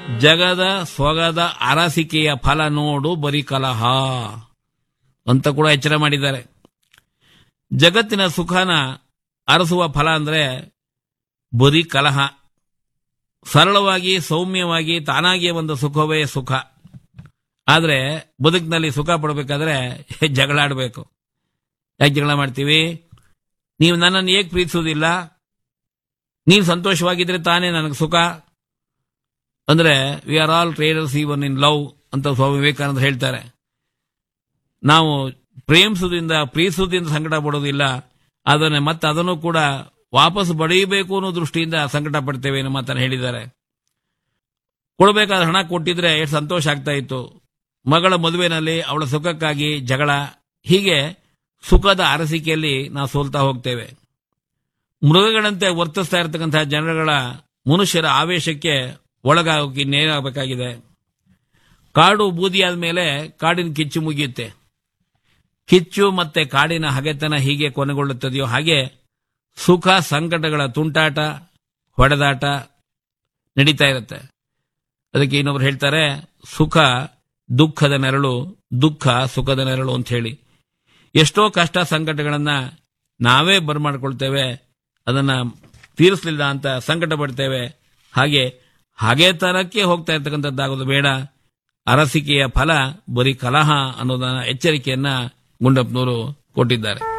ಜಗದ ಸೊಗದ ಅರಸಿಕೆಯ ಫಲ ನೋಡು ಬರೀ ಕಲಹ ಅಂತ ಕೂಡ ಎಚ್ಚರ ಮಾಡಿದ್ದಾರೆ ಜಗತ್ತಿನ ಸುಖನ ಅರಸುವ ಫಲ ಅಂದ್ರೆ ಬರೀ ಕಲಹ ಸರಳವಾಗಿ ಸೌಮ್ಯವಾಗಿ ತಾನಾಗಿಯೇ ಒಂದು ಸುಖವೇ ಸುಖ ಆದ್ರೆ ಬದುಕಿನಲ್ಲಿ ಸುಖ ಪಡಬೇಕಾದ್ರೆ ಜಗಳ ಆಡಬೇಕು ಯಾಕೆ ಜಗಳ ಮಾಡ್ತೀವಿ ನೀವು ನನ್ನನ್ನು ಏಕೆ ಪ್ರೀತಿಸುವುದಿಲ್ಲ ನೀವು ಸಂತೋಷವಾಗಿದ್ರೆ ತಾನೇ ನನಗೆ ಸುಖ ಅಂದ್ರೆ V R all traders even in love ಅಂತ ಸ್ವಾಮಿ ವಿವೇಕಾನಂದ ಹೇಳ್ತಾರೆ ನಾವು ಪ್ರೇಮಿಸುವುದರಿಂದ ಪ್ರೀತಿಸುವುದರಿಂದ ಸಂಕಟ ಪಡೋದಿಲ್ಲ ಅದನ್ನೇ ಮತ್ತೆ ಅದನ್ನು ಕೂಡ ವಾಪಸ್ ಪಡೆಯಬೇಕು ಅನ್ನೋ ದೃಷ್ಟಿಯಿಂದ ಸಂಕಟ ಪಡ್ತೇವೆ ಅನ್ನೋ ಮಾತನ್ನು ಹೇಳಿದ್ದಾರೆ ಕೊಡಬೇಕಾದ ಹಣ ಕೊಟ್ಟಿದ್ರೆ ಎಷ್ಟು ಸಂತೋಷ ಆಗ್ತಾ ಇತ್ತು ಮಗಳ ಮದುವೆನಲ್ಲಿ ಅವಳ ಸುಖಕ್ಕಾಗಿ ಜಗಳ ಹೀಗೆ ಸುಖದ ಅರಸಿಕೆಯಲ್ಲಿ ನಾವು ಸೋಲ್ತಾ ಹೋಗ್ತೇವೆ ಮೃಗಗಳಂತೆ ವರ್ತಿಸ್ತಾ ಇರತಕ್ಕಂತಹ ಜನಗಳ ಮನುಷ್ಯರ ಆವೇಶಕ್ಕೆ ಒಳಗಾಗೋಕೆ ಇನ್ನೇನಾಗಬೇಕಾಗಿದೆ ಕಾಡು ಬೂದಿಯಾದ ಮೇಲೆ ಕಾಡಿನ ಕಿಚ್ಚು ಮುಗಿಯುತ್ತೆ ಕಿಚ್ಚು ಮತ್ತೆ ಕಾಡಿನ ಹಗೆತನ ಹೀಗೆ ಕೊನೆಗೊಳ್ಳುತ್ತದೆಯೋ ಹಾಗೆ ಸುಖ ಸಂಕಟಗಳ ತುಂಟಾಟ ಹೊಡೆದಾಟ ನಡೀತಾ ಇರುತ್ತೆ ಅದಕ್ಕೆ ಇನ್ನೊಬ್ರು ಹೇಳ್ತಾರೆ ಸುಖ ದುಃಖದ ನೆರಳು ದುಃಖ ಸುಖದ ನೆರಳು ಅಂತ ಹೇಳಿ ಎಷ್ಟೋ ಕಷ್ಟ ಸಂಕಟಗಳನ್ನ ನಾವೇ ಬರ್ಮಾಡ್ಕೊಳ್ತೇವೆ ಅದನ್ನ ತೀರಿಸಲಿಲ್ಲ ಅಂತ ಸಂಕಟ ಪಡ್ತೇವೆ ಹಾಗೆ ಹಾಗೆ ತರಕ್ಕೆ ಹೋಗ್ತಾ ಇರ್ತಕ್ಕಂಥದ್ದಾಗೋದು ಬೇಡ ಅರಸಿಕೆಯ ಫಲ ಬರೀ ಕಲಹ ಅನ್ನೋದನ್ನ ಎಚ್ಚರಿಕೆಯನ್ನ ಗುಂಡಪ್ಪನವರು ಕೊಟ್ಟಿದ್ದಾರೆ